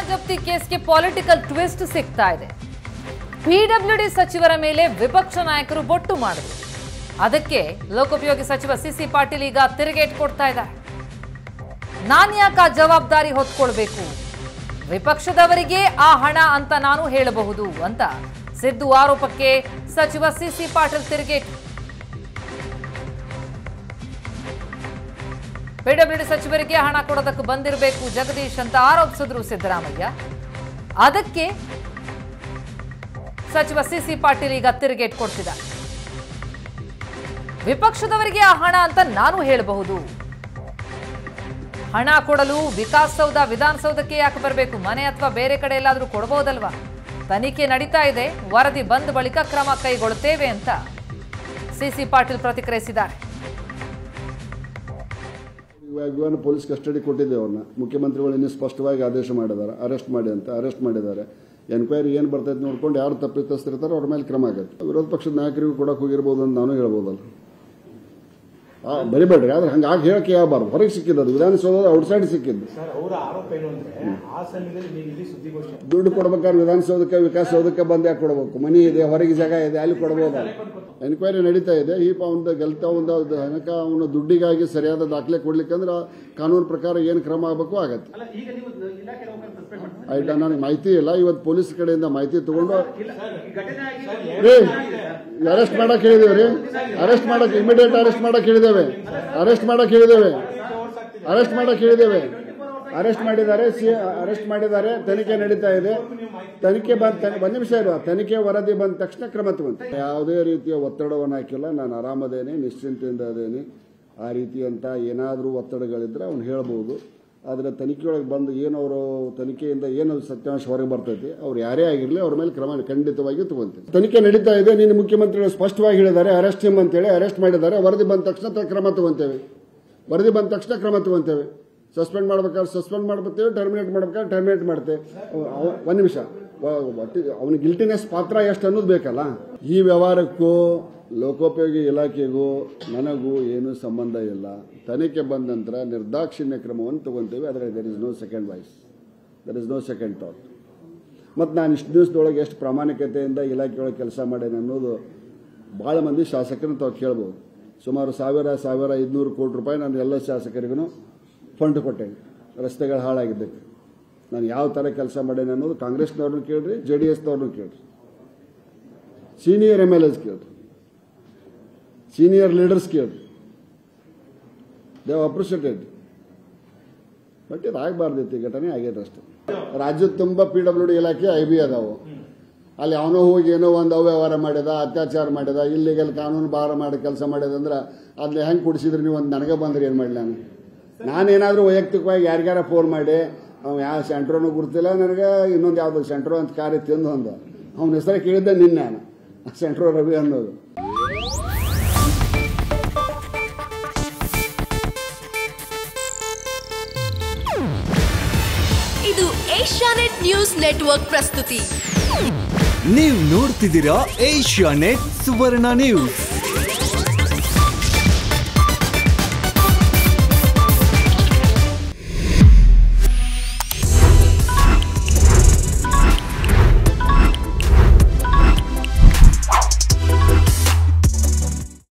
ಜಪ್ತಿ ಕೇಸ್ಗೆ political twist ಸಿಗ್ತಾ ಇದೆ ಪಿಡಬ್ಲ್ಯೂಡಿ ಸಚಿವರ ಮೇಲೆ ವಿಪಕ್ಷ ನಾಯಕರು ಬೊಟ್ಟು ಮಾಡಿದ್ರು ಅದಕ್ಕೆ ಲೋಕೋಪಯೋಗಿ ಸಚಿವ ಸಿಸಿ ಪಾಟೀಲ್ ಈಗ ತಿರುಗೇಟ್ ಕೊಡ್ತಾ ಇದ್ದಾರೆ ನಾನ್ಯಾಕ ಆ ಜವಾಬ್ದಾರಿ ಹೊತ್ಕೊಳ್ಬೇಕು ವಿಪಕ್ಷದವರಿಗೆ ಆ ಹಣ ಅಂತ ನಾನು ಹೇಳಬಹುದು ಅಂತ ಸಿದ್ದು ಆರೋಪಕ್ಕೆ ಸಚಿವ ಸಿಸಿ ಪಾಟೀಲ್ ತಿರುಗೇಟು ಪಿಡಬ್ಲ್ಯೂಡಿ ಸಚಿವರಿಗೆ ಹಣ ಕೊಡೋದಕ್ಕೆ ಬಂದಿರಬೇಕು ಜಗದೀಶ್ ಅಂತ ಆರೋಪಿಸಿದ್ರು ಸಿದ್ದರಾಮಯ್ಯ ಅದಕ್ಕೆ ಸಚಿವ ಸಿಸಿ ಪಾಟೀಲ್ ಈಗ ತಿರುಗೇಟ್ ಕೊಡ್ತಿದ್ದಾರೆ ವಿಪಕ್ಷದವರಿಗೆ ಆ ಹಣ ಅಂತ ನಾನು ಹೇಳಬಹುದು ಹಣ ಕೊಡಲು ವಿಕಾಸ್ ಸೌಧ ವಿಧಾನಸೌಧಕ್ಕೆ ಯಾಕೆ ಬರಬೇಕು ಮನೆ ಅಥವಾ ಬೇರೆ ಕಡೆ ಎಲ್ಲಾದರೂ ಕೊಡಬಹುದಲ್ವಾ ತನಿಖೆ ನಡೀತಾ ಇದೆ ವರದಿ ಬಂದ ಬಳಿಕ ಕ್ರಮ ಕೈಗೊಳ್ಳುತ್ತೇವೆ ಅಂತ ಸಿಸಿ ಪಾಟೀಲ್ ಪ್ರತಿಕ್ರಿಯಿಸಿದ್ದಾರೆ ಇವಾಗ ಇವನ್ನ ಪೊಲೀಸ್ ಕಸ್ಟಡಿ ಕೊಟ್ಟಿದ್ದೇವೆ ಅವ್ರನ್ನ ಮುಖ್ಯಮಂತ್ರಿಗಳು ಇನ್ನೂ ಸ್ಪಷ್ಟವಾಗಿ ಆದೇಶ ಮಾಡಿದ್ದಾರೆ ಅರೆಸ್ಟ್ ಮಾಡಿ ಅಂತ ಅರೆಸ್ಟ್ ಮಾಡಿದ್ದಾರೆ ಎನ್ಕ್ವೈರಿ ಏನು ಬರ್ತೈತೆ ನೋಡ್ಕೊಂಡು ಯಾರು ತಪ್ಪಿತಸ್ಥರಿರ್ತಾರೋ ಅವ್ರ ಮೇಲೆ ಕ್ರಮ ಆಗುತ್ತೆ ವಿರೋಧ ಪಕ್ಷದ ನಾಯಕರಿಗೂ ಕೊಡಕ್ಕೆ ಹೋಗಿರ್ಬೋದು ಅಂತ ನಾನು ಹೇಳ್ಬೋದಲ್ಲ ಆ, ಬರಿಬೇಡ್ರಿ ಆದ್ರೆ ಹಂಗೆ ಆಗ ಹೇಳಕ್ಕೆ ಯಾವಬಾರ್ದು ಹೊರಗೆ ಸಿಕ್ಕಿದ್ದು ಅದು ವಿಧಾನಸೌಧ ಔಟ್ಸೈಡ್ ಸಿಕ್ಕಿದ್ದು ಸರ್ ಅವರ ಆರೋಪ ಏನು ಅಂದ್ರೆ ಆ ಸಮಯದಲ್ಲಿ ನೀವು ಇಲ್ಲಿ ಸುದ್ದಿಗೋಷ್ಠಿ ದುಡ್ಡು ಕೊಡ್ಬೇಕಾದ್ರೆ ವಿಧಾನಸೌಧಕ್ಕೆ ವಿಕಾಸಸೌಧಕ್ಕೆ ಬಂದು ಯಾಕೆ ಕೊಡಬೇಕು ಮನಿ ಇದೆ ಹೊರಗೆ ಜಾಗ ಇದೆ ಅಲ್ಲಿ ಕೊಡ್ಬೋದಲ್ಲ ಎನ್ಕ್ವೈರಿ ನಡೀತಾ ಇದೆ ಈ ಅವನ ಗೆಲ್ತ ಒಂದು ಹಣಕ ಅವನ ದುಡ್ಡಿಗಾಗಿ ಸರಿಯಾದ ದಾಖಲೆ ಕೊಡ್ಲಿಕ್ಕಂದ್ರೆ ಕಾನೂನು ಪ್ರಕಾರ ಏನು ಕ್ರಮ ಆಗಬೇಕು ಆಗತ್ತೆ ಅಲ್ಲ ಈಗ ನೀವು ಇಲಾಖೆ ನೌಕರರು ಸಸ್ಪೆಂಡ್ ಮಾಡ್ತಾರೆ ಆಯ್ತಾ ನನಗೆ ಮಾಹಿತಿ ಇಲ್ಲ ಇವತ್ತು ಪೊಲೀಸ್ ಕಡೆಯಿಂದ ಮಾಹಿತಿ ತಗೊಂಡು ಇಲ್ಲ ಈ ಘಟನೆ ಆಗಿ ರೀ ಅರೆಸ್ಟ್ ಮಾಡಕ್ ಹೇಳಿದೇವೆ ರೀ ಅರೆಸ್ಟ್ ಮಾಡಕ್ ಇಮಿಡಿಯೇಟ್ ಅರೆಸ್ಟ್ ಮಾಡಕ್ ಹೇಳಿದ್ದೇವೆ ಅರೆಸ್ಟ್ ಮಾಡಕ್ ಹೇಳಿದ್ದೇವೆ ಅರೆಸ್ಟ್ ಮಾಡಕ್ ಹೇಳಿದ್ದೇವೆ ಅರೆಸ್ಟ್ ಮಾಡಿದ್ದಾರೆ ಸಿ ಅರೆಸ್ಟ್ ಮಾಡಿದ್ದಾರೆ ತನಿಖೆ ನಡೀತಾ ಇದೆ ತನಿಖೆ ಬಂದ ಒಂದು ನಿಮಿಷ ಇರುವ ತನಿಖೆ ವರದಿ ಬಂದ ತಕ್ಷಣ ಕ್ರಮ ತಗೊಂತ ಯಾವುದೇ ರೀತಿಯ ಒತ್ತಡವನ್ನು ಹಾಕಿಲ್ಲ ನಾನು ಆರಾಮದೇನೆ ನಿಶ್ಚಿಂತೆಯಿಂದ ಅದೇನೆ ಆ ರೀತಿಯಂತ ಏನಾದರೂ ಒತ್ತಡಗಳಿದ್ರೆ ಅವ್ನು ಹೇಳ್ಬೋದು ಆದರೆ ತನಿಖೆಯೊಳಗೆ ಬಂದು ಏನು ಅವರು ತನಿಖೆಯಿಂದ ಏನು ಸತ್ಯಾಂಶ ಹೊರಗೆ ಬರ್ತೈತಿ ಅವ್ರು ಯಾರೇ ಆಗಿರಲಿ ಅವ್ರ ಮೇಲೆ ಕ್ರಮ ಖಂಡಿತವಾಗಿ ತಗೊಂತೀವಿ ತನಿಖೆ ನಡೀತಾ ಇದೆ ನಿನ್ನ ಮುಖ್ಯಮಂತ್ರಿಗಳು ಸ್ಪಷ್ಟವಾಗಿ ಹೇಳಿದ್ದಾರೆ ಅರೆಸ್ಟ್ ಹಿಮ್ ಅಂತೇಳಿ ಅರೆಸ್ಟ್ ಮಾಡಿದ್ದಾರೆ ವರದಿ ಬಂದ ತಕ್ಷಣ ತ- ಕ್ರಮ ತಗೊಂತೇವೆ ವರದಿ ಬಂದ ತಕ್ಷಣ ಕ್ರಮ ತಗೊಂತೇವೆ ಸಸ್ಪೆಂಡ್ ಮಾಡ್ಬೇಕಾದ್ರೆ ಸಸ್ಪೆಂಡ್ ಮಾಡ್ಬತ್ತೇವೆ ಟರ್ಮಿನೇಟ್ ಮಾಡ್ಬೇಕಾದ್ರೆ ಟರ್ಮಿನೇಟ್ ಮಾಡ್ತೇವೆ ಅವ- ಅವ- ಒಂದ್ ನಿಮಿಷ ಅವನ ಗಿಲ್ಟಿನೆಸ್ ಪಾತ್ರ ಎಷ್ಟು ಅನ್ನೋದು ಬೇಕಲ್ಲ ಈ ವ್ಯವಹಾರಕ್ಕೂ ಲೋಕೋಪಯೋಗಿ ಇಲಾಖೆಗೂ ನನಗೂ ಏನೂ ಸಂಬಂಧ ಇಲ್ಲ ತನಿಖೆ ಬಂದ ನಂತರ ನಿರ್ದಾಕ್ಷಿಣ್ಯ ಕ್ರಮವನ್ನು ತಗೊಂತೇವೆ ಆದರೆ there is no second voice there is no second thought ಮತ್ತು ನಾನು ಇಷ್ಟು ದಿವಸದೊಳಗೆ ಎಷ್ಟು ಪ್ರಾಮಾಣಿಕತೆಯಿಂದ ಇಲಾಖೆಯೊಳಗೆ ಕೆಲಸ ಮಾಡೇನೆ ಅನ್ನೋದು ಭಾಳ ಮಂದಿ ಶಾಸಕರನ್ನ ತಾವು ಕೇಳ್ಬೋದು ಸುಮಾರು ಸಾವಿರ ಸಾವಿರ ಐದುನೂರು ಕೋಟಿ ರೂಪಾಯಿ ನಾನು ಎಲ್ಲ ಶಾಸಕರಿಗೂ ಫಂಡ್ ಕೊಟ್ಟೇನೆ ರಸ್ತೆಗಳು ಹಾಳಾಗಿದ್ದಕ್ಕೆ ನಾನು ಯಾವ ಥರ ಕೆಲಸ ಮಾಡೇನೆ ಅನ್ನೋದು ಕಾಂಗ್ರೆಸ್ನವ್ರನ್ನ ಕೇಳ್ರಿ ಜೆ ಡಿ ಎಸ್ನವ್ರನ್ನ ಕೇಳ್ರಿ ಸೀನಿಯರ್ ಎಮ್ ಎಲ್ ಎಸ್ ಕೇಳ್ರಿ ಸೀನಿಯರ್ ಲೀಡರ್ಸ್ ಕೇಳ್ರಿ ದೇವ್ ಅಪ್ರಿಷಿಯೇಟೆಡ್ ಬಟ್ ಇದು ಆಗಬಾರ್ದಿತ್ತು ಈ ಘಟನೆ ಆಗೈತೆ ಅಷ್ಟೇ ರಾಜ್ಯದ ತುಂಬ ಪಿ ಡಬ್ಲ್ಯೂ ಡಿ ಇಲಾಖೆ ಐ ಬಿ ಅದಾವು ಅಲ್ಲಿ ಅವನೋ ಹೋಗಿ ಏನೋ ಒಂದು ಅವ್ಯವಹಾರ ಮಾಡಿದ ಅತ್ಯಾಚಾರ ಮಾಡಿದ ಇಲ್ಲಿಗೆಲ್ಲ ಕಾನೂನು ಬಾರ ಮಾಡಿ ಕೆಲಸ ಮಾಡಿದ ಅಂದ್ರೆ ಅದನ್ನ ಹೆಂಗೆ ಕುಡಿಸಿದ್ರಿ ನೀವು ಒಂದು ನನಗೆ ಬಂದ್ರೆ ಏನು ಮಾಡಲಿ ನಾನು ನಾನೇನಾದರೂ ವೈಯಕ್ತಿಕವಾಗಿ ಯಾರಿಗಾರ ಫೋನ್ ಮಾಡಿ ಅವ್ನು ಯಾವ ಸೆಂಟ್ರೋನು ಗುರ್ತಿಲ್ಲ ನನಗೆ ಇನ್ನೊಂದು ಯಾವ್ದು ಸೆಂಟ್ರೋ ಅಂತ ಕಾರ್ಯ ತಿಂದು ಅಂದ ಅವನ ಹೆಸರು ಕೇಳಿದ್ದೆ ನಿನ್ನೆ ನಾನು ಸೆಂಟ್ರೋ ರವಿ ಅನ್ನೋದು ಇದು ಏಷ್ಯಾನೆಟ್ ನ್ಯೂಸ್ ನೆಟ್ವರ್ಕ್ ಪ್ರಸ್ತುತಿ ನೀವು ನೋಡ್ತಿದ್ದೀರಾ ಏಷ್ಯಾ ನೆಟ್ ಸುವರ್ಣ ನ್ಯೂಸ್